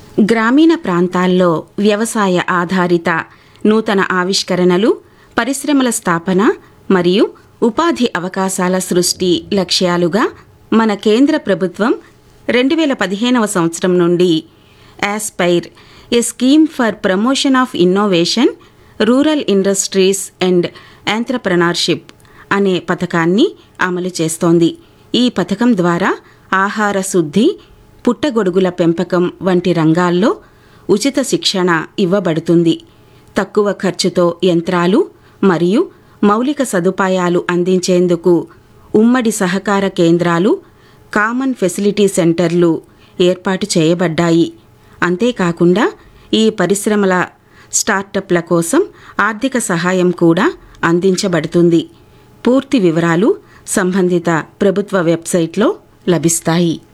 గ్రామీణ ప్రాంతాల్లో వ్యవసాయ ఆధారిత నూతన ఆవిష్కరణలు పరిశ్రమల స్థాపన మరియు ఉపాధి అవకాశాల సృష్టి లక్ష్యాలుగా మన కేంద్ర ప్రభుత్వం రెండు వేల పదిహేనవ సంవత్సరం నుండి aspire a scheme for promotion of innovation rural industries and entrepreneurship అనే పథకాన్ని అమలు చేస్తోంది ఈ పథకం ద్వారా ఆహార శుద్ధి పుట్టగొడుగుల పెంపకం వంటి రంగాల్లో ఉచిత శిక్షణ ఇవ్వబడుతుంది తక్కువ ఖర్చుతో యంత్రాలు మరియు మౌలిక సదుపాయాలు అందించేందుకు ఉమ్మడి సహకార కేంద్రాలు కామన్ ఫెసిలిటీ సెంటర్లు ఏర్పాటు చేయబడ్డాయి అంతేకాకుండా ఈ పరిశ్రమల స్టార్టప్ల కోసం ఆర్థిక సహాయం కూడా అందించబడుతుంది పూర్తి వివరాలు సంబంధిత ప్రభుత్వ వెబ్సైట్లో లభిస్తాయి